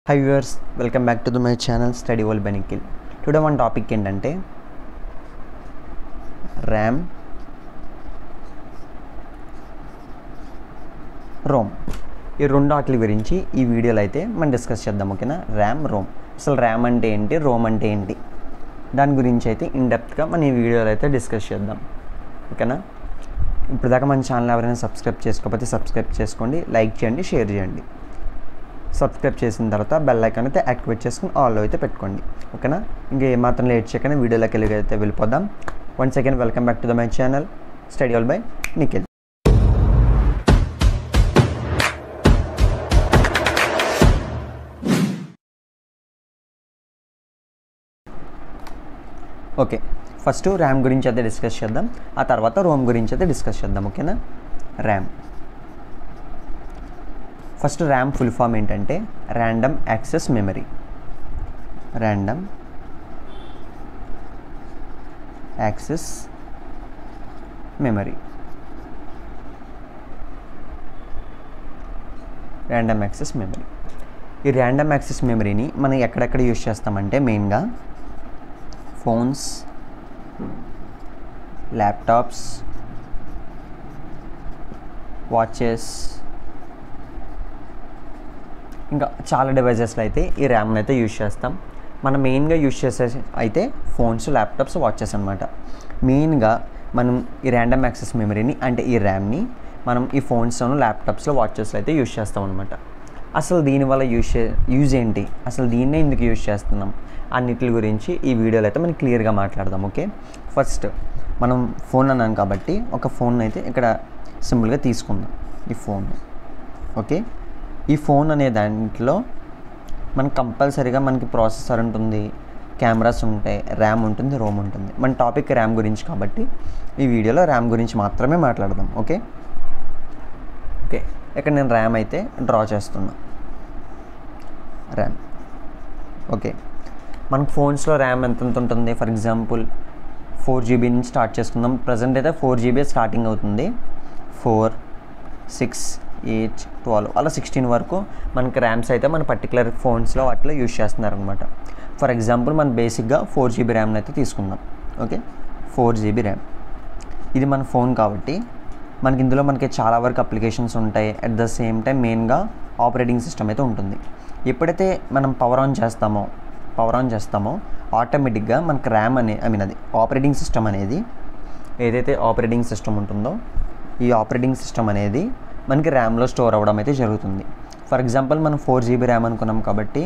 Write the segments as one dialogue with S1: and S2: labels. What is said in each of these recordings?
S1: High viewers welcome back to the my channel study వల్ బెనికిల్ today one topic ఏంటంటే RAM ROM ఈ రెండు వాటి గురించి ఈ వీడియోలో అయితే మనం డిస్కస్ చేద్దాం ఓకేనా ర్యామ్ రోమ్ అసలు ర్యామ్ అంటే ఏంటి రోమ్ అంటే ఏంటి దాని గురించి అయితే ఇన్ డెప్త్గా మనం ఈ వీడియోలో అయితే డిస్కస్ చేద్దాం ఓకేనా ఇప్పుడు దాకా మన ఛానల్ ఎవరైనా సబ్స్క్రైబ్ చేసుకోకపోతే సబ్స్క్రైబ్ చేసుకోండి లైక్ చేయండి షేర్ చేయండి సబ్స్క్రైబ్ చేసిన తర్వాత బెల్ ఐకాన్ అయితే యాక్టివేట్ చేసుకుని ఆల్లో అయితే పెట్టుకోండి ఓకేనా ఇంకా ఏమాత్రం లేట్ చేయకుండా వీడియోలోకి వెళ్ళి అయితే వెళ్ళిపోదాం one second welcome back to the my channel study all by Nikhil okay first RAM గురించి అయితే డిస్కస్ చేద్దాం ఆ తర్వాత రోమ్ గురించి అయితే డిస్కస్ చేద్దాం ఓకేనా RAM first RAM full form ఏంటంటే random access memory random access memory random access memory ఈ ర్యాండమ్ యాక్సెస్ మెమరీని మనం ఎక్కడెక్కడ యూజ్ చేస్తామంటే మెయిన్గా ఫోన్స్ ల్యాప్టాప్స్ వాచెస్ ఇంకా చాలా డివైజెస్లో అయితే ఈ ర్యామ్ని అయితే యూజ్ చేస్తాం మనం మెయిన్గా యూజ్ చేసే అయితే ఫోన్స్ ల్యాప్టాప్స్ వాచెస్ అనమాట మెయిన్గా మనం ఈ ర్యాండమ్ యాక్సెస్ మెమరీని అంటే ఈ ర్యామ్ని మనం ఈ ఫోన్స్లోను ల్యాప్టాప్స్లో వాచెస్లో అయితే యూజ్ చేస్తాం అనమాట అసలు దీనివల్ల యూజ్ చే యూజ్ ఏంటి అసలు దీన్నే ఎందుకు యూజ్ చేస్తున్నాం అన్నిటి గురించి ఈ వీడియోలో అయితే మనం క్లియర్గా మాట్లాడదాం ఓకే ఫస్ట్ మనం ఫోన్ అన్నాం కాబట్టి ఒక ఫోన్ అయితే ఇక్కడ సింపుల్గా తీసుకుందాం ఈ ఫోన్ ఓకే ఈ ఫోన్ అనే దాంట్లో మనకి కంపల్సరీగా మనకి ప్రాసెసర్ ఉంటుంది కెమెరాస్ ఉంటాయి ర్యామ్ ఉంటుంది రోమ్ ఉంటుంది మన టాపిక్ ర్యామ్ గురించి కాబట్టి ఈ వీడియోలో ర్యామ్ గురించి మాత్రమే మాట్లాడదాం ఓకే ఓకే ఇక్కడ నేను ర్యామ్ అయితే డ్రా చేస్తున్నా ర్యామ్ ఓకే మనకు ఫోన్స్లో ర్యామ్ ఎంత ఎంత ఉంటుంది ఫర్ ఎగ్జాంపుల్ ఫోర్ జీబీ నుంచి స్టార్ట్ చేసుకుందాం ప్రజెంట్ అయితే ఫోర్ జీబీ స్టార్టింగ్ అవుతుంది ఫోర్ సిక్స్ ఎయిట్ ట్వెల్వ్ అలా సిక్స్టీన్ వరకు మనకి ర్యామ్స్ అయితే మన పర్టికులర్ ఫోన్స్లో వాటిలో యూజ్ చేస్తున్నారనమాట ఫర్ ఎగ్జాంపుల్ మనం బేసిక్గా ఫోర్ జీబీ ర్యామ్ని అయితే తీసుకుందాం ఓకే ఫోర్ జీబీ ర్యామ్ ఇది మన ఫోన్ కాబట్టి మనకి ఇందులో మనకి చాలా వరకు అప్లికేషన్స్ ఉంటాయి అట్ ద సేమ్ టైం మెయిన్గా ఆపరేటింగ్ సిస్టమ్ అయితే ఉంటుంది ఎప్పుడైతే మనం పవర్ ఆన్ చేస్తామో పవర్ ఆన్ చేస్తామో ఆటోమేటిక్గా మనకి ర్యామ్ అనే ఐ మీన్ అది ఆపరేటింగ్ సిస్టమ్ అనేది ఏదైతే ఆపరేటింగ్ సిస్టమ్ ఉంటుందో ఈ ఆపరేటింగ్ సిస్టమ్ అనేది మనకి ర్యామ్లో స్టోర్ అవ్వడం అయితే జరుగుతుంది ఫర్ ఎగ్జాంపుల్ మనం ఫోర్ జీబీ ర్యామ్ అనుకున్నాం కాబట్టి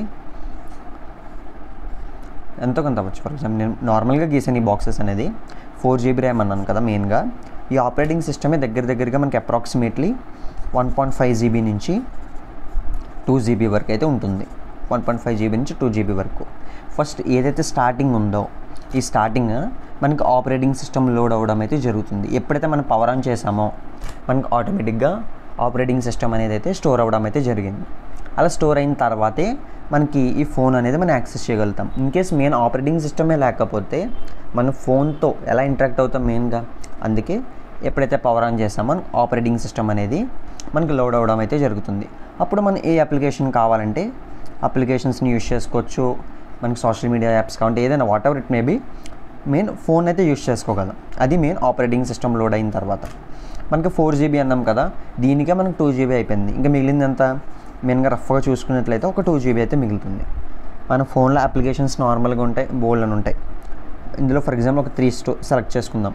S1: ఎంతో కొంత అవ్వచ్చు ఫర్ ఎగ్జాంపుల్ నేను నార్మల్గా గీసాను ఈ బాక్సెస్ అనేది ఫోర్ జీబీ ర్యామ్ అన్నాను కదా మెయిన్గా ఈ ఆపరేటింగ్ సిస్టమే దగ్గర దగ్గరగా మనకి approximately one point five GB నుంచి టూ జీబీ వరకు అయితే ఉంటుంది వన్ పాయింట్ ఫైవ్ జీబీ నుంచి టూ జీబీ వరకు ఫస్ట్ ఏదైతే స్టార్టింగ్ ఉందో ఈ స్టార్టింగ్ మనకి ఆపరేటింగ్ సిస్టమ్ లోడ్ అవ్వడం అయితే జరుగుతుంది ఎప్పుడైతే మనం పవర్ ఆన్ చేసామో మనకి ఆటోమేటిక్గా ఆపరేటింగ్ సిస్టమ్ అనేది అయితే స్టోర్ అవ్వడం అయితే జరిగింది అలా స్టోర్ అయిన తర్వాతే మనకి ఈ ఫోన్ అనేది మనం యాక్సెస్ చేయగలుగుతాం ఇన్ కేస్ మెయిన్ ఆపరేటింగ్ సిస్టమే లేకపోతే మన ఫోన్తో ఎలా ఇంటరాక్ట్ అవుతాం మెయిన్గా అందుకే ఎప్పుడైతే పవర్ ఆన్ చేస్తామో ఆపరేటింగ్ సిస్టమ్ అనేది మనకి లోడ్ అవ్వడం అయితే జరుగుతుంది అప్పుడు మనం ఏ అప్లికేషన్ కావాలంటే అప్లికేషన్స్ని యూస్ చేసుకోవచ్చు మనకి సోషల్ మీడియా యాప్స్ కావాలంటే ఏదైనా whatever it may be main phone అయితే యూస్ చేసుకోగలం అది మెయిన్ ఆపరేటింగ్ సిస్టమ్ లోడ్ అయిన తర్వాత మనకి ఫోర్ జీబీ అన్నాం కదా దీనికే మనకు టూ జీబీ అయిపోయింది ఇంకా మిగిలింది ఎంత మెయిన్గా రఫ్గా చూసుకున్నట్లయితే ఒక టూ జీబీ అయితే మిగులుతుంది మన ఫోన్లో అప్లికేషన్స్ నార్మల్గా ఉంటాయి బోల్డ్ అని ఉంటాయి ఇందులో ఫర్ ఎగ్జాంపుల్ ఒక త్రీ స్టో సెలెక్ట్ చేసుకుందాం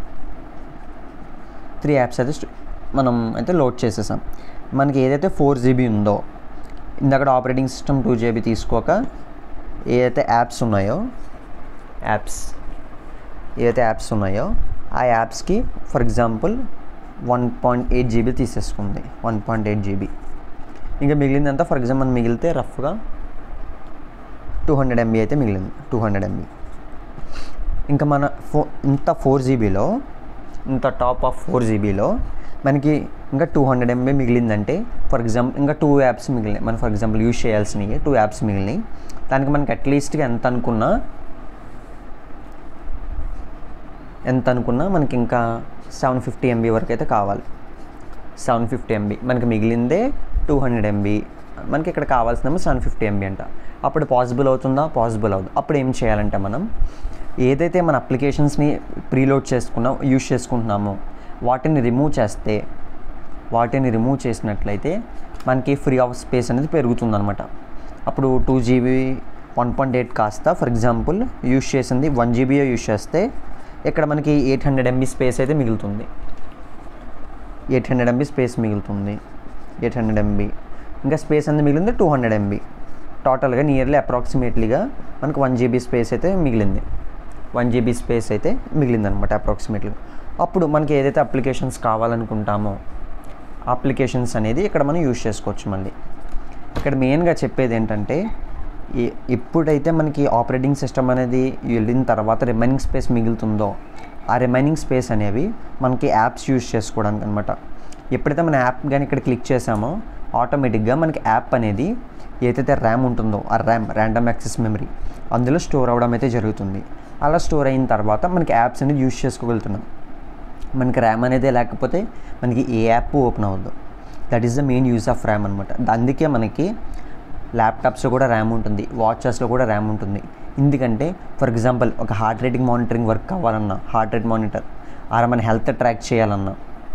S1: త్రీ యాప్స్ అయితే మనం అయితే లోడ్ చేసేసాం మనకి ఏదైతే ఫోర్ జీబీ ఉందో ఇందాక ఆపరేటింగ్ సిస్టమ్ టూ జీబీ తీసుకోక ఏదైతే యాప్స్ ఉన్నాయో యాప్స్ ఏదైతే యాప్స్ ఉన్నాయో ఆ యాప్స్కి for example one point eight GB తీసేసుకుంది వన్ పాయింట్ ఎయిట్ జీబీ ఇంకా మిగిలిందంతా ఫర్ ఎగ్జాంపుల్ మిగిలితే రఫ్గా టూ హండ్రెడ్ ఎంబీ అయితే మిగిలింది టూ హండ్రెడ్ ఎంబీ ఇంకా మన ఫో ఇంత ఫోర్ జీబీలో ఇంత టాప్ ఆఫ్ ఫోర్ జీబీలో మనకి ఇంకా టూ హండ్రెడ్ ఎంబీ మిగిలిందంటే ఫర్ ఎగ్జాంపుల్ ఇంకా టూ యాప్స్ మిగిలినాయి మనం ఫర్ ఎగ్జాంపుల్ యూజ్ చేయాల్సినవి టూ యాప్స్ మిగిలినాయి దానికి మనకి అట్లీస్ట్గా ఎంత అనుకున్నా ఎంత అనుకున్నా మనకి ఇంకా సెవెన్ ఫిఫ్టీ ఎంబీ వరకు అయితే కావాలి సెవెన్ ఫిఫ్టీ ఎంబీ మనకి మిగిలిందే టూ హండ్రెడ్ ఎంబీ మనకి ఇక్కడ కావాల్సిందేమో సెవెన్ ఫిఫ్టీ ఎంబీ అంట అప్పుడు పాసిబుల్ అవుతుందా పాసిబుల్ అవుతుంది అప్పుడు ఏం చేయాలంటే మనం ఏదైతే మన అప్లికేషన్స్ని ప్రీలోడ్ చేసుకున్నా యూజ్ చేసుకుంటున్నామో వాటిని రిమూవ్ చేస్తే వాటిని రిమూవ్ చేసినట్లయితే మనకి ఫ్రీ ఆఫ్ స్పేస్ అనేది పెరుగుతుందన్నమాట అప్పుడు two GB one point eight కాస్త ఫర్ ఎగ్జాంపుల్ యూజ్ చేసింది వన్ జీబీ యూజ్ చేస్తే ఇక్కడ మనకి ఎయిట్ హండ్రెడ్ ఎంబీ స్పేస్ అయితే మిగులుతుంది ఎయిట్ హండ్రెడ్ ఎంబీ స్పేస్ మిగులుతుంది ఎయిట్ హండ్రెడ్ ఎంబీ ఇంకా స్పేస్ అనేది మిగిలింది టూ హండ్రెడ్ ఎంబీ టోటల్గా నియర్లీ అప్రాక్సిమేట్లీగా మనకు వన్ జీబీ స్పేస్ అయితే మిగిలింది వన్ జీబీ స్పేస్ అయితే మిగిలింది అనమాట అప్రాక్సిమేట్లీ అప్పుడు మనకి ఏదైతే అప్లికేషన్స్ కావాలనుకుంటామో అప్లికేషన్స్ అనేది ఇక్కడ మనం యూజ్ చేసుకోవచ్చు మళ్ళీ ఇక్కడ మెయిన్గా చెప్పేది ఏంటంటే ఈ- ఎప్పుడైతే మనకి ఆపరేటింగ్ సిస్టమ్ అనేది వెళ్ళిన తర్వాత రిమైనింగ్ స్పేస్ మిగులుతుందో ఆ రిమైనింగ్ స్పేస్ అనేవి మనకి యాప్స్ యూజ్ చేసుకోవడానికి అనమాట ఎప్పుడైతే మన యాప్ కానీ ఇక్కడ క్లిక్ చేసామో ఆటోమేటిక్గా మనకి యాప్ అనేది ఏదైతే ర్యామ్ ఉంటుందో ఆ ర్యామ్ ర్యాండమ్ యాక్సెస్ మెమరీ అందులో స్టోర్ అవ్వడం అయితే జరుగుతుంది అలా స్టోర్ అయిన తర్వాత మనకి యాప్స్ అనేది యూజ్ చేసుకోగలుగుతున్నాం మనకి ర్యామ్ అనేది లేకపోతే మనకి ఏ యాప్ ఓపెన్ అవ్వదు that is the main use of RAM అనమాట అందుకే మనకి ల్యాప్టాప్స్లో కూడా ర్యామ్ ఉంటుంది వాచెస్లో కూడా ర్యామ్ ఉంటుంది ఎందుకంటే ఫర్ ఎగ్జాంపుల్ ఒక హార్ట్ రేటింగ్ మానిటరింగ్ వర్క్ కావాలన్నా హార్ట్ రేట్ మానిటర్ ఆర్ మన హెల్త్ ట్రాక్ చేయాలన్నా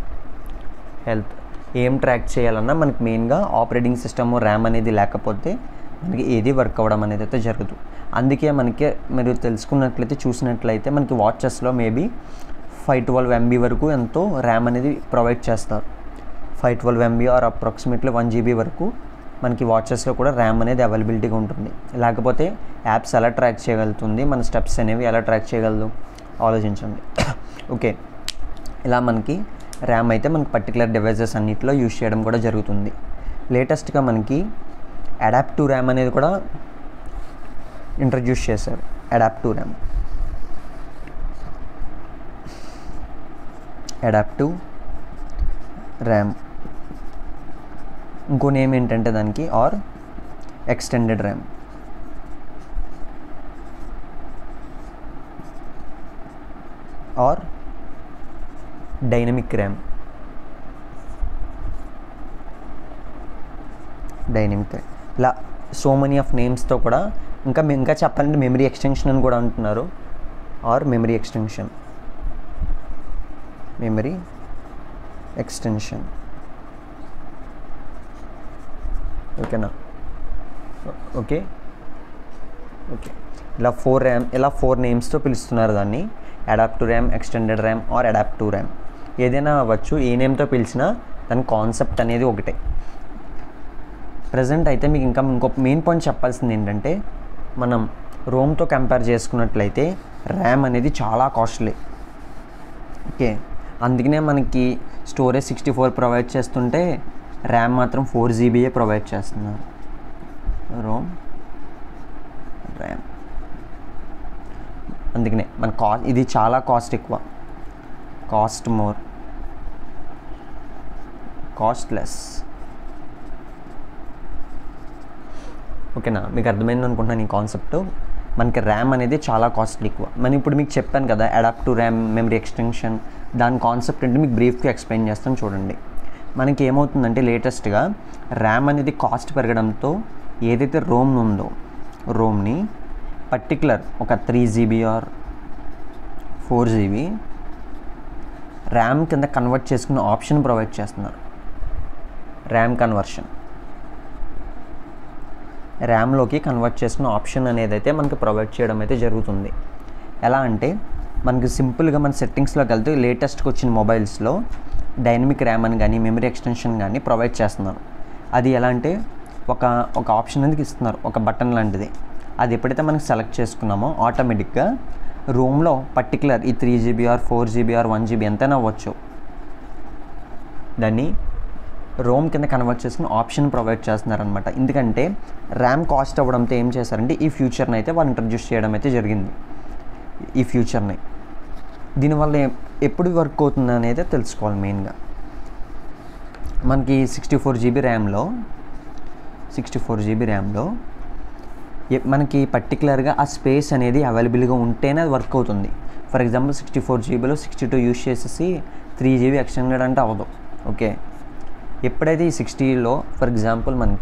S1: హెల్త్ ఏం ట్రాక్ చేయాలన్నా మనకి మెయిన్గా ఆపరేటింగ్ సిస్టమ్ ర్యామ్ అనేది లేకపోతే మనకి ఏది వర్క్ అవ్వడం అనేది అయితే జరగదు అందుకే మనకి మీరు తెలుసుకున్నట్లయితే చూసినట్లయితే మనకి వాచెస్లో మేబీ ఫైవ్ ట్వెల్వ్ ఎంబీ వరకు ఎంతో ర్యామ్ అనేది ప్రొవైడ్ చేస్తారు five twelve MB or approximately one GB వరకు మనకి వాచెస్లో కూడా ర్యామ్ అనేది అవైలబిలిటీగా ఉంటుంది లేకపోతే యాప్స్ ఎలా ట్రాక్ చేయగలుగుతుంది మన స్టెప్స్ అనేవి ఎలా ట్రాక్ చేయగలదు ఆలోచించండి ఓకే ఇలా మనకి ర్యామ్ అయితే మనకి పర్టికులర్ డివైజెస్ అన్నిటిలో యూజ్ చేయడం కూడా జరుగుతుంది లేటెస్ట్గా మనకి అడాప్టివ్ ర్యామ్ అనేది కూడా ఇంట్రడ్యూస్ చేశారు అడాప్టివ్ ర్యామ్ అడాప్టివ్ ర్యామ్ ఇంకో నేమ్ ఏంటంటే దానికి or extended RAM or dynamic RAM dynamic RAM ఇలా సో మెనీ ఆఫ్ నేమ్స్తో కూడా ఇంకా మీ- ఇంకా చెప్పాలంటే మెమరీ ఎక్స్టెన్షన్ అని కూడా అంటున్నారు or memory extension memory extension ఓకేనా ఓకే ఓకే ఇలా ఫోర్ ర్యామ్ ఇలా ఫోర్ నేమ్స్తో పిలుస్తున్నారు దాన్ని adaptive RAM extended RAM or adaptive RAM ఏదైనా అవ్వచ్చు ఏ నేమ్తో పిలిచినా దాని కాన్సెప్ట్ అనేది ఒకటే ప్రజెంట్ అయితే మీకు ఇంకా ఇంకో మెయిన్ పాయింట్ చెప్పాల్సింది ఏంటంటే మనం రోమ్తో కంపేర్ చేసుకున్నట్లయితే ర్యామ్ అనేది చాలా కాస్ట్లీ ఓకే అందుకనే మనకి స్టోరేజ్ సిక్స్టీ ఫోర్ ప్రొవైడ్ చేస్తుంటే ర్యామ్ మాత్రం ఫోర్ జీబీయే ప్రొవైడ్ చేస్తున్నారు రోమ్ ర్యామ్ అందుకనే మన కా ఇది చాలా కాస్ట్ ఎక్కువ కాస్ట్ మోర్ కాస్ట్ లెస్ ఓకేనా మీకు అర్థమైంది అనుకుంటున్నాను ఈ కాన్సెప్ట్ మనకి ర్యామ్ అనేది చాలా కాస్ట్లీ ఎక్కువ మనం ఇప్పుడు మీకు చెప్పాను కదా అడాప్టివ్ ర్యామ్ మెమరీ ఎక్స్టెన్షన్ దాని కాన్సెప్ట్ అంటే మీకు బ్రీఫ్గా ఎక్స్ప్లెయిన్ చేస్తాను చూడండి మనకి ఏమవుతుందంటే లేటెస్ట్గా ర్యామ్ అనేది కాస్ట్ పెరగడంతో ఏదైతే రోమ్ ఉందో రోమ్ని పర్టికులర్ ఒక three GB or four GB RAM కింద కన్వర్ట్ చేసుకునే ఆప్షన్ ప్రొవైడ్ చేస్తున్నారు ర్యామ్ కన్వర్షన్ ర్యామ్లోకి కన్వర్ట్ చేసుకున్న ఆప్షన్ అనేది అయితే మనకి ప్రొవైడ్ చేయడం అయితే జరుగుతుంది ఎలా అంటే మనకి సింపుల్గా మన సెట్టింగ్స్లోకి వెళ్తే లేటెస్ట్గా వచ్చిన మొబైల్స్లో డైనమిక్ ర్యామ్ అని కానీ మెమరీ ఎక్స్టెన్షన్ కానీ ప్రొవైడ్ చేస్తున్నారు అది ఎలా అంటే ఒక ఒక ఆప్షన్ అనేది ఇస్తున్నారు ఒక బటన్ లాంటిది అది ఎప్పుడైతే మనకి సెలెక్ట్ చేసుకున్నామో ఆటోమేటిక్గా రూమ్లో పర్టికులర్ ఈ three GB or four GB or one GB ఎంతైనా అవ్వచ్చు దాన్ని రోమ్ కింద కన్వర్ట్ చేసుకుని ఆప్షన్ ప్రొవైడ్ చేస్తున్నారనమాట ఎందుకంటే ర్యామ్ కాస్ట్ అవ్వడంతో ఏం చేశారంటే ఈ ఫ్యూచర్ని అయితే వాళ్ళు ఇంట్రడ్యూస్ చేయడం అయితే జరిగింది ఈ ఫ్యూచర్ని దీనివల్ల ఏ- ఎప్పుడు వర్క్ అవుతుంది అనేది తెలుసుకోవాలి మెయిన్గా మనకి సిక్స్టీ ఫోర్ జీబీ ర్యామ్లో సిక్స్టీ ఫోర్ జీబీ ర్యామ్లో ఎ- మనకి పర్టికులర్గా ఆ స్పేస్ అనేది అవైలబుల్గా ఉంటేనే అది వర్క్ అవుతుంది ఫర్ ఎగ్జాంపుల్ సిక్స్టీ ఫోర్ జీబీలో సిక్స్టీ టూ యూస్ చేసేసి త్రీ జీబీ ఎక్స్టెండెడ్ అంటే అవ్వదు ఓకే ఎప్పుడైతే ఈ సిక్స్టీలో ఫర్ ఎగ్జాంపుల్ మనకి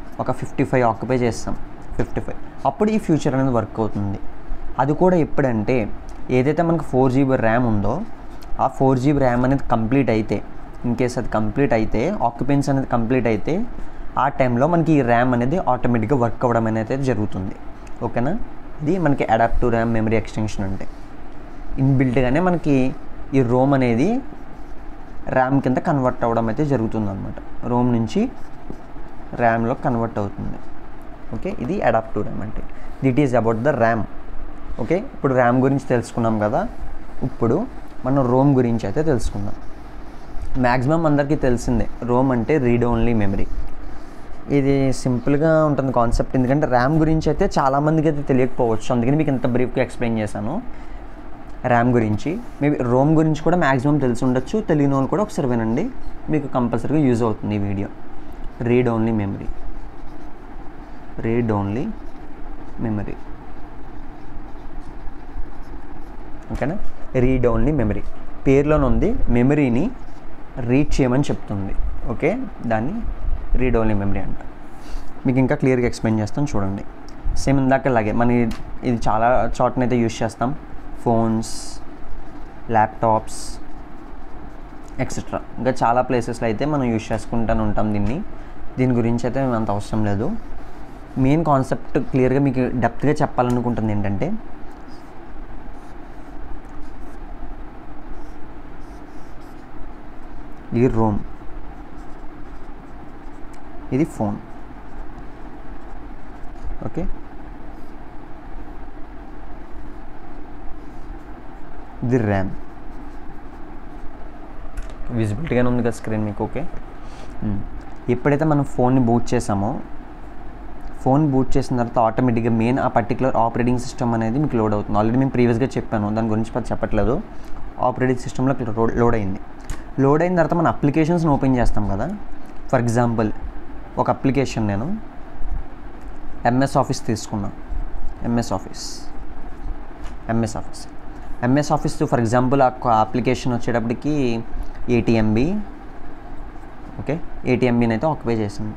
S1: ఒక ఫిఫ్టీ ఫైవ్ ఆక్యుపై చేస్తాం ఫిఫ్టీ ఫైవ్ అప్పుడు ఈ ఫ్యూచర్ అనేది వర్క్ అవుతుంది అది కూడా ఎప్పుడంటే ఏదైతే మనకు ఫోర్ జీబీ ర్యామ్ ఉందో ఆ ఫోర్ జీబీ ర్యామ్ అనేది కంప్లీట్ అయితే ఇన్ కేస్ అది కంప్లీట్ అయితే ఆక్యుపెన్స్ అనేది కంప్లీట్ అయితే ఆ టైంలో మనకి ఈ ర్యామ్ అనేది ఆటోమేటిక్గా వర్క్ అవ్వడం అనేది జరుగుతుంది ఓకేనా ఇది మనకి అడాప్టివ్ ర్యామ్ మెమరీ ఎక్స్టెన్షన్ అంటే ఇన్బిల్ట్గానే మనకి ఈ రోమ్ అనేది ర్యామ్ కింద కన్వర్ట్ అవ్వడం అయితే జరుగుతుంది అనమాట రోమ్ నుంచి ర్యామ్లో కన్వర్ట్ అవుతుంది ఓకే ఇది అడాప్టివ్ ర్యామ్ అంటే that is about the RAM okay ఇప్పుడు ర్యామ్ గురించి తెలుసుకున్నాం కదా ఇప్పుడు మనం రోమ్ గురించి అయితే తెలుసుకుందాం మ్యాక్సిమం అందరికీ తెలిసిందే రోమ్ అంటే రీడ్ ఓన్లీ మెమరీ ఇది సింపుల్గా ఉంటుంది కాన్సెప్ట్ ఎందుకంటే ర్యామ్ గురించి అయితే చాలామందికి అయితే తెలియకపోవచ్చు అందుకని మీకు ఇంత బ్రీఫ్గా ఎక్స్ప్లెయిన్ చేశాను ర్యామ్ గురించి మేబీ రోమ్ గురించి కూడా మ్యాక్సిమం తెలిసి ఉండొచ్చు తెలియని వాళ్ళు కూడా ఒకసారి వినండి మీకు కంపల్సరీగా యూజ్ అవుతుంది ఈ video read only memory read only memory ఓకేనా రీడ్ ఓన్లీ మెమరీ పేరులోనే ఉంది మెమరీని రీడ్ చేయమని చెప్తుంది ఓకే దాన్ని రీడ్ ఓన్లీ మెమరీ అంట మీకు ఇంకా క్లియర్గా ఎక్స్ప్లెయిన్ చేస్తాను చూడండి సేమ్ ఇందాకలాగే మన ఇది- ఇది చాలా చోటనైతే యూస్ చేస్తాం ఫోన్స్ ల్యాప్టాప్స్ ఎక్సెట్రా ఇంకా చాలా ప్లేసెస్లో అయితే మనం యూస్ చేసుకుంటూనే ఉంటాం దీన్ని దీని గురించి అయితే మేము అంత అవసరం లేదు మెయిన్ కాన్సెప్ట్ క్లియర్గా మీకు డెప్త్గా చెప్పాలనుకుంటుంది ఏంటంటే ఇది రోమ్ ఇది ఫోన్ ఓకే ఇది ర్యామ్ విజిబిలిటీగానే ఉంది కదా స్క్రీన్ మీకు ఓకే మ్మ్. ఎప్పుడైతే మనం ఫోన్ని బూట్ చేసామో ఫోన్ బూట్ చేసిన తర్వాత ఆటోమేటిక్గా మెయిన్ ఆ పర్టికులర్ ఆపరేటింగ్ సిస్టమ్ అనేది మీకు లోడ్ అవుతుంది ఆల్రెడీ మేము ప్రీవియస్గా చెప్పాను దాని గురించి పెద్ద చెప్పట్లేదు ఆపరేటింగ్ సిస్టంలో లోడ్ అయింది లోడ్ అయిన తర్వాత మన అప్లికేషన్స్ని ఓపెన్ చేస్తాం కదా ఫర్ ఎగ్జాంపుల్ ఒక అప్లికేషన్ నేను ఎంఎస్ ఆఫీస్ తీసుకున్నా MS Office MS Office MS Office for example ఆ అప్లికేషన్ వచ్చేటప్పటికి ఏటీఎంబి ఓకే ఏటీఎంబీని అయితే ఆక్యుపై చేసింది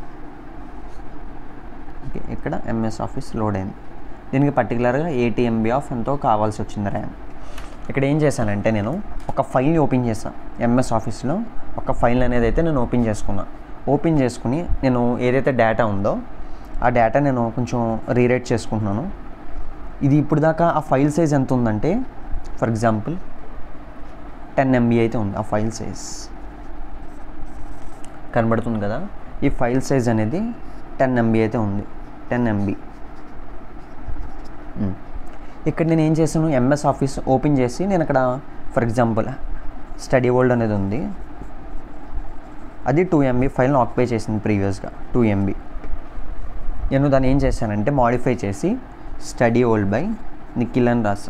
S1: ఓకే ఇక్కడ ఎంఎస్ ఆఫీస్ లోడ్ అయింది దీనికి పర్టికులర్గా ఏటీఎంబీ ఆఫ్ ఎంతో కావాల్సి వచ్చింది ర్యామ్ ఇక్కడ ఏం చేశానంటే నేను ఒక ఫైల్ని ఓపెన్ చేశాను ఎంఎస్ ఆఫీస్లో ఒక ఫైల్ అనేది అయితే నేను ఓపెన్ చేసుకున్నా ఓపెన్ చేసుకుని నేను ఏదైతే డేటా ఉందో ఆ డేటా నేను కొంచెం రీరైట్ చేసుకుంటున్నాను ఇది ఇప్పుడు దాకా ఆ ఫైల్ సైజ్ ఎంత ఉందంటే ఫర్ ఎగ్జాంపుల్ టెన్ ఎంబీ అయితే ఉంది ఆ ఫైల్ సైజ్ కనబడుతుంది కదా ఈ ఫైల్ సైజ్ అనేది టెన్ ఎంబీ అయితే ఉంది టెన్ ఎంబీ ఇక్కడ నేను ఏం చేశాను ఎంఎస్ ఆఫీస్ ఓపెన్ చేసి నేను అక్కడ ఫర్ ఎగ్జాంపుల్ స్టడీ వరల్డ్ అనేది ఉంది అది టూ ఎంబీ ఫైల్ని ఆక్యుపై చేసింది ప్రీవియస్గా టూ ఎంబీ నేను దాన్ని ఏం చేశానంటే మాడిఫై చేసి స్టడీ ఓల్డ్ బై నిఖిల్ అని రాసా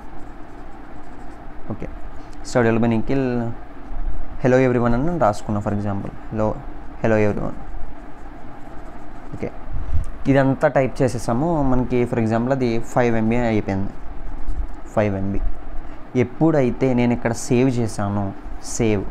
S1: okay study old bye Nikhil hello everyone అని నేను రాసుకున్నా for example hello hello everyone okay ఇదంతా టైప్ చేసేసాము మనకి ఫర్ ఎగ్జాంపుల్ అది ఫైవ్ ఎంబీ అయిపోయింది ఫైవ్ ఎంబీ ఎప్పుడైతే నేను ఇక్కడ సేవ్ చేశాను సేవ్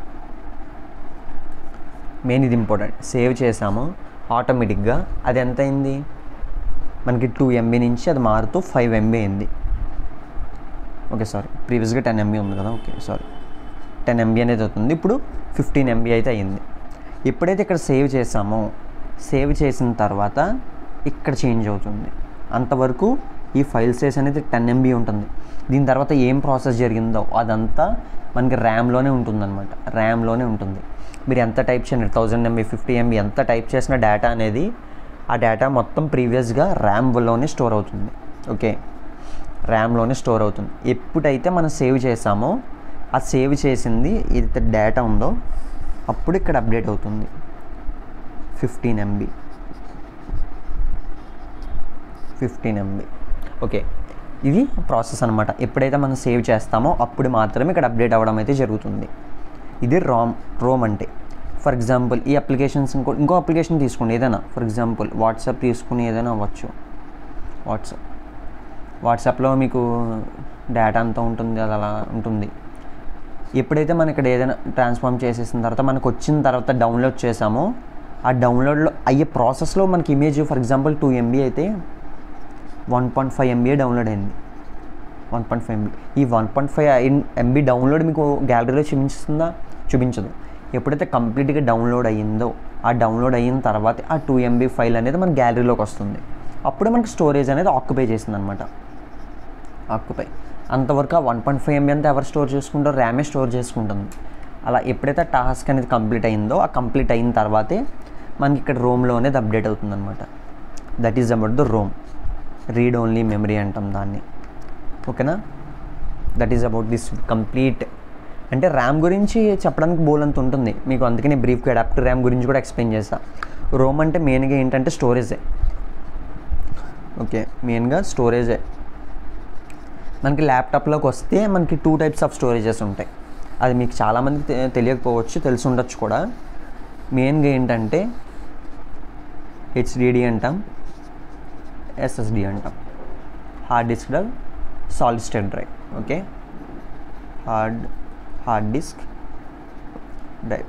S1: మెయిన్ ఇది ఇంపార్టెంట్ సేవ్ చేసాము ఆటోమేటిక్గా అది ఎంత అయింది మనకి టూ ఎంబీ నుంచి అది మారుతూ ఫైవ్ ఎంబీ అయింది ఓకే సారీ ప్రీవియస్గా టెన్ ఎంబీ ఉంది కదా ఓకే సారీ టెన్ ఎంబీ అనేది అవుతుంది ఇప్పుడు ఫిఫ్టీన్ ఎంబీ అయితే అయింది ఎప్పుడైతే ఇక్కడ సేవ్ చేసామో సేవ్ చేసిన తర్వాత ఇక్కడ చేంజ్ అవుతుంది అంతవరకు ఈ ఫైల్ సైజ్ అనేది టెన్ ఎంబీ ఉంటుంది దీని తర్వాత ఏం ప్రాసెస్ జరిగిందో అదంతా మనకి ర్యామ్లోనే ఉంటుందన్నమాట ర్యామ్లోనే ఉంటుంది మీరు ఎంత టైప్ చేయండి థౌజండ్ ఎంబీ ఫిఫ్టీ ఎంబీ ఎంత టైప్ చేసిన డేటా అనేది ఆ డేటా మొత్తం ప్రీవియస్గా ర్యామ్లోనే స్టోర్ అవుతుంది ఓకే ర్యామ్లోనే స్టోర్ అవుతుంది ఎప్పుడైతే మనం సేవ్ చేసామో ఆ సేవ్ చేసింది ఏదైతే డేటా ఉందో అప్పుడు ఇక్కడ అప్డేట్ అవుతుంది fifteen MB fifteen MB okay ఇది ప్రాసెస్ అనమాట ఎప్పుడైతే మనం సేవ్ చేస్తామో అప్పుడు మాత్రమే ఇక్కడ అప్డేట్ అవ్వడం అయితే జరుగుతుంది ఇది రామ్ రోమ్ అంటే ఫర్ ఎగ్జాంపుల్ ఈ అప్లికేషన్స్ ఇంకో ఇంకో అప్లికేషన్ తీసుకోండి ఏదైనా ఫర్ ఎగ్జాంపుల్ వాట్సాప్ తీసుకుని ఏదైనా అవ్వచ్చు వాట్సాప్ వాట్సాప్లో మీకు డేటా అంతా ఉంటుంది అది అలా ఉంటుంది ఎప్పుడైతే మనం ఇక్కడ ఏదైనా ట్రాన్స్ఫార్మ్ చేసేసిన తర్వాత మనకు వచ్చిన తర్వాత డౌన్లోడ్ చేసామో ఆ డౌన్లోడ్లో అయ్యే ప్రాసెస్లో మనకి image for example two MB అయితే one point five MB download అయింది వన్ పాయింట్ ఫైవ్ ఎంబీ ఈ one point five MB download మీకు గ్యాలరీలో చూపించుతుందా చూపించదు ఎప్పుడైతే కంప్లీట్గా డౌన్లోడ్ అయ్యిందో ఆ డౌన్లోడ్ అయిన తర్వాత ఆ టూ ఎంబీ ఫైల్ అనేది మన గ్యాలరీలోకి వస్తుంది అప్పుడే మనకి స్టోరేజ్ అనేది ఆక్యుపై చేసింది అనమాట ఆక్యుపై అంతవరకు ఆ వన్ పాయింట్ ఫైవ్ ఎంబీ అంతా ఎవరు స్టోర్ చేసుకుంటారో ర్యామే స్టోర్ చేసుకుంటుంది అలా ఎప్పుడైతే టాస్క్ అనేది కంప్లీట్ అయిందో ఆ కంప్లీట్ అయిన తర్వాతే మనకి ఇక్కడ రోమ్లో అనేది అప్డేట్ అవుతుంది అనమాట that is about the ROM read only memory అంటాం దాన్ని ఓకేనా that is about this complete అంటే ర్యామ్ గురించి చెప్పడానికి బోల్ అంత ఉంటుంది మీకు అందుకని బ్రీఫ్గా అడాప్టర్ ర్యామ్ గురించి కూడా ఎక్స్ప్లెయిన్ చేస్తా రోమ్ అంటే మెయిన్గా ఏంటంటే స్టోరేజే ఓకే మెయిన్గా స్టోరేజే మనకి ల్యాప్టాప్లోకి వస్తే మనకి టూ టైప్స్ ఆఫ్ స్టోరేజెస్ ఉంటాయి అది మీకు చాలామందికి తె- తెలియకపోవచ్చు తెలిసి ఉండొచ్చు కూడా మెయిన్గా ఏంటంటే హెచ్డిడి అంటాం ఎస్ఎస్డి అంటాం hard disk drive solid state drive okay hard hard disk drive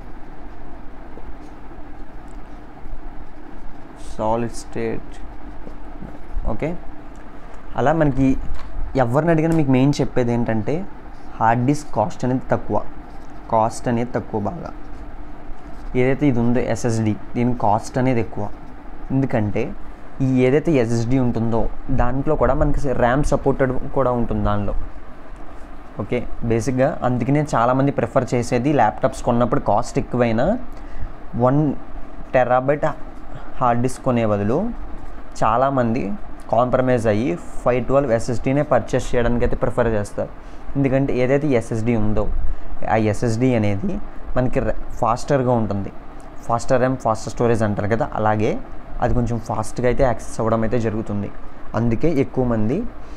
S1: solid state okay అలా మనకి ఎవరిని అడిగినా మీకు మెయిన్ చెప్పేది ఏంటంటే హార్డ్ డిస్క్ కాస్ట్ అనేది తక్కువ కాస్ట్ అనేది తక్కువ బాగా ఏదైతే ఇది ఉందో ఎస్ఎస్డి దీని కాస్ట్ అనేది ఎక్కువ ఎందుకంటే ఈ ఏదైతే ఎస్ఎస్డి ఉంటుందో దాంట్లో కూడా మనకి ర్యామ్ సపోర్టెడ్ కూడా ఉంటుంది దానిలో ఓకే బేసిక్గా అందుకనే చాలామంది ప్రిఫర్ చేసేది ల్యాప్టాప్స్ కొన్నప్పుడు కాస్ట్ ఎక్కువైనా వన్ టెరాబైట్ హార్డ్ డిస్క్ కొనే బదులు చాలామంది కాంప్రమైజ్ అయ్యి ఫైవ్ ట్వెల్వ్ ఎస్ఎస్డీనే పర్చేస్ చేయడానికి అయితే ప్రిఫర్ చేస్తారు ఎందుకంటే ఏదైతే ఎస్ఎస్డి ఉందో ఆ ఎస్ఎస్డి అనేది మనకి ఫాస్టర్గా ఉంటుంది ఫాస్టర్ ర్యామ్ ఫాస్టర్ స్టోరేజ్ అంటారు కదా అలాగే అది కొంచెం ఫాస్ట్గా అయితే యాక్సెస్ అవ్వడం అయితే జరుగుతుంది అందుకే ఎక్కువ మంది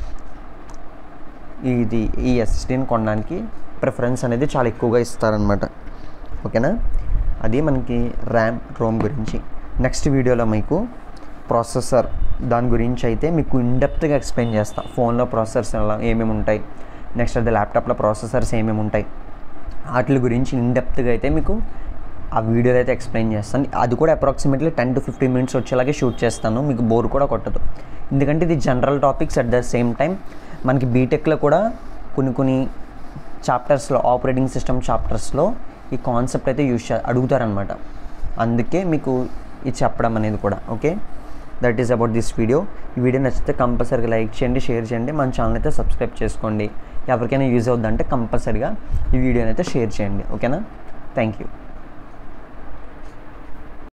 S1: ఇది ఈ ఎస్ఎస్డీని కొనడానికి ప్రిఫరెన్స్ అనేది చాలా ఎక్కువగా ఇస్తారనమాట ఓకేనా అది మనకి ర్యామ్ రోమ్ గురించి నెక్స్ట్ వీడియోలో మీకు ప్రాసెసర్ దాని గురించి అయితే మీకు ఇన్డెప్త్గా ఎక్స్ప్లెయిన్ చేస్తా ఫోన్లో ప్రాసెసర్స్ ఎలా ఏమేమి ఉంటాయి నెక్స్ట్ అది ల్యాప్టాప్లో ప్రాసెసర్స్ ఏమేమి ఉంటాయి వాటి గురించి ఇన్డెప్త్గా అయితే మీకు ఆ వీడియోలో అయితే ఎక్స్ప్లెయిన్ చేస్తాను అది కూడా approximately ten to fifteen minutes వచ్చేలాగే షూట్ చేస్తాను మీకు బోర్ కూడా కొట్టదు ఎందుకంటే ఇది general topics at the same time మనకి బీటెక్లో కూడా కొన్ని కొన్ని చాప్టర్స్లో ఆపరేటింగ్ సిస్టమ్ చాప్టర్స్లో ఈ కాన్సెప్ట్ అయితే యూజ్ చే అడుగుతారనమాట అందుకే మీకు ఇది చెప్పడం అనేది కూడా okay that is about this video ఈ వీడియో నచ్చితే కంపల్సరీగా లైక్ చేయండి షేర్ చేయండి మన ఛానల్ అయితే సబ్స్క్రైబ్ చేసుకోండి ఎవరికైనా యూజ్ అవుద్దంటే కంపల్సరీగా ఈ వీడియోని అయితే షేర్ చేయండి ఓకేనా థ్యాంక్ యూ